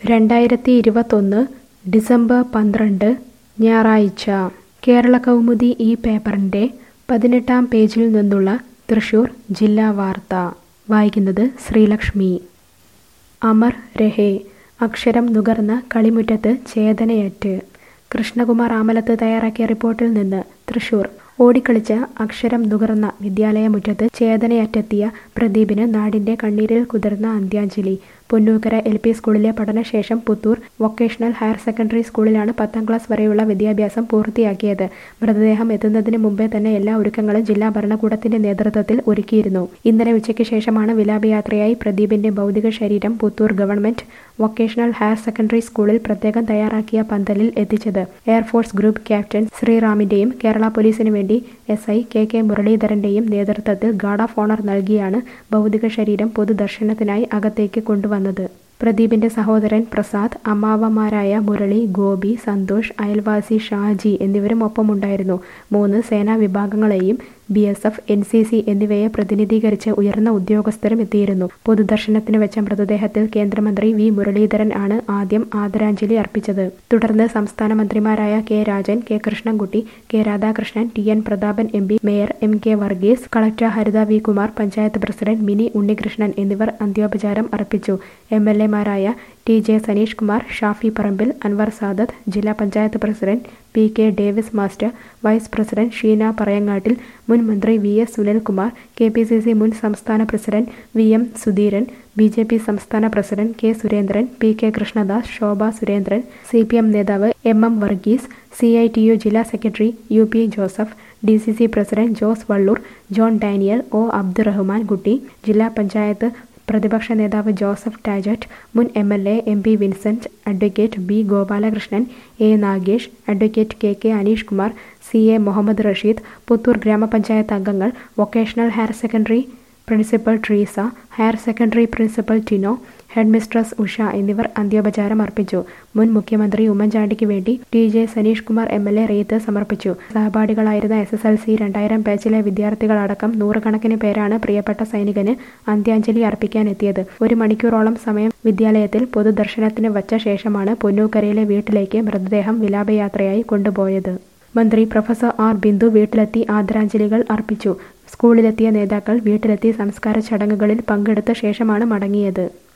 രണ്ടായിരത്തി ഇരുപത്തൊന്ന് ഡിസംബർ പന്ത്രണ്ട് ഞായറാഴ്ച കേരള കൗമുദി ഈ പേപ്പറിൻ്റെ പതിനെട്ടാം പേജിൽ നിന്നുള്ള തൃശൂർ ജില്ലാ വാർത്ത വായിക്കുന്നത് ശ്രീലക്ഷ്മി അമർ രഹേ അക്ഷരം നുകർന്ന കളിമുറ്റത്ത് ചേതനയറ്റ് കൃഷ്ണകുമാർ ആമലത്ത് തയ്യാറാക്കിയ റിപ്പോർട്ടിൽ നിന്ന് തൃശൂർ ഓടിക്കളിച്ച അക്ഷരം നുകർന്ന വിദ്യാലയമുറ്റത്ത് ചേതനയറ്റെത്തിയ പ്രദീപിന് നാടിന്റെ കണ്ണീരിൽ കുതിർന്ന അന്ത്യാഞ്ജലി പൊന്നൂക്കര എൽ പി സ്കൂളിലെ പഠനശേഷം പുത്തൂർ വൊക്കേഷണൽ ഹയർ സെക്കൻഡറി സ്കൂളിലാണ് പത്താം ക്ലാസ് വരെയുള്ള വിദ്യാഭ്യാസം പൂർത്തിയാക്കിയത് മൃതദേഹം എത്തുന്നതിന് മുമ്പേ തന്നെ എല്ലാ ഒരുക്കങ്ങളും ജില്ലാ ഭരണകൂടത്തിന്റെ നേതൃത്വത്തിൽ ഒരുക്കിയിരുന്നു ഇന്നലെ ഉച്ചയ്ക്ക് ശേഷമാണ് വിലാപയാത്രയായി പ്രദീപിന്റെ ഭൗതിക ശരീരം Puthur government vocational higher secondary സ്കൂളിൽ പ്രത്യേകം തയ്യാറാക്കിയ പന്തലിൽ എത്തിച്ചത് എയർഫോഴ്സ് ഗ്രൂപ്പ് ക്യാപ്റ്റൻ ശ്രീറാമിന്റെയും കേരള പോലീസിന് വേണ്ടി എസ് ഐ കെ കെ മുരളീധരന്റെയും നേതൃത്വത്തിൽ ഗാർഡ് ഓഫ് ഓണർ നൽകിയാണ് ഭൗതിക ശരീരം പൊതുദർശനത്തിനായി അകത്തേക്ക് കൊണ്ടുവന്നത് പ്രദീപിന്റെ സഹോദരൻ പ്രസാദ് അമ്മാവമാരായ മുരളി ഗോപി സന്തോഷ് അയൽവാസി ഷാജി എന്നിവരും ഒപ്പമുണ്ടായിരുന്നു മൂന്ന് സേനാ വിഭാഗങ്ങളെയും B S F N C C എന്നിവയെ പ്രതിനിധീകരിച്ച് ഉയർന്ന ഉദ്യോഗസ്ഥരും എത്തിയിരുന്നു പൊതുദർശനത്തിന് വെച്ച മൃതദേഹത്തിൽ കേന്ദ്രമന്ത്രി വി മുരളീധരൻ ആണ് ആദ്യം ആദരാഞ്ജലി അർപ്പിച്ചത് തുടർന്ന് സംസ്ഥാന മന്ത്രിമാരായ K Rajan K Krishnankutty K Radhakrishnan T N Prathapan M P mayor M K Varghese collector Haritha V Kumar panchayat president Mini Unnikrishnan എന്നിവർ അന്ത്യോപചാരം അർപ്പിച്ചു എം എൽ എമാരായ ടി ജെ സനീഷ് കുമാർ ഷാഫി പറമ്പിൽ അൻവർ സാദത്ത് ജില്ലാ panchayat president P K Davis master vice president Sheena Parayangattil മുൻ മന്ത്രി V S Sunilkumar K P C C മുൻ സംസ്ഥാന president V M Sudheeran B J P സംസ്ഥാന president K Surendran P K Krishnadas Shobha Surendran C P M നേതാവ് M M Varghese C I T U ജില്ലാ secretary U P Joseph D C C president Jose Valloor John Daniel O Abdurahman Kutty ജില്ലാ പഞ്ചായത്ത് പ്രതിപക്ഷ നേതാവ് Joseph Tajet മുൻ M L A M P Vincent advocate B Gopalakrishnan A Nagesh advocate K K Aneesh Kumar C A Muhammad Rasheed Puthur gramapanchayat അംഗങ്ങൾ vocational higher secondary principal Treesa higher secondary principal Tino head mistress Usha എന്നിവർ അന്ത്യോപചാരം അർപ്പിച്ചു മുൻ മുഖ്യമന്ത്രി ഉമ്മൻചാണ്ടിക്ക് വേണ്ടി T J Saneesh Kumar M L A wreath സമർപ്പിച്ചു സഹപാഠികളായിരുന്ന എസ് എസ് എൽ സി രണ്ടായിരം ബാച്ചിലെ വിദ്യാർത്ഥികളടക്കം നൂറുകണക്കിന് പേരാണ് പ്രിയപ്പെട്ട സൈനികന് അന്ത്യാഞ്ജലി അർപ്പിക്കാനെത്തിയത് ഒരു മണിക്കൂറോളം സമയം വിദ്യാലയത്തിൽ പൊതുദർശനത്തിന് വച്ച ശേഷമാണ് പൊന്നൂക്കരയിലെ വീട്ടിലേക്ക് മൃതദേഹം വിലാപയാത്രയായി കൊണ്ടുപോയത് മന്ത്രി പ്രൊഫസർ ആർ ബിന്ദു വീട്ടിലെത്തി ആദരാഞ്ജലികൾ അർപ്പിച്ചു സ്കൂളിലെത്തിയ നേതാക്കൾ വീട്ടിലെത്തി സംസ്കാര ചടങ്ങുകളിൽ പങ്കെടുത്ത ശേഷമാണ് മടങ്ങിയത്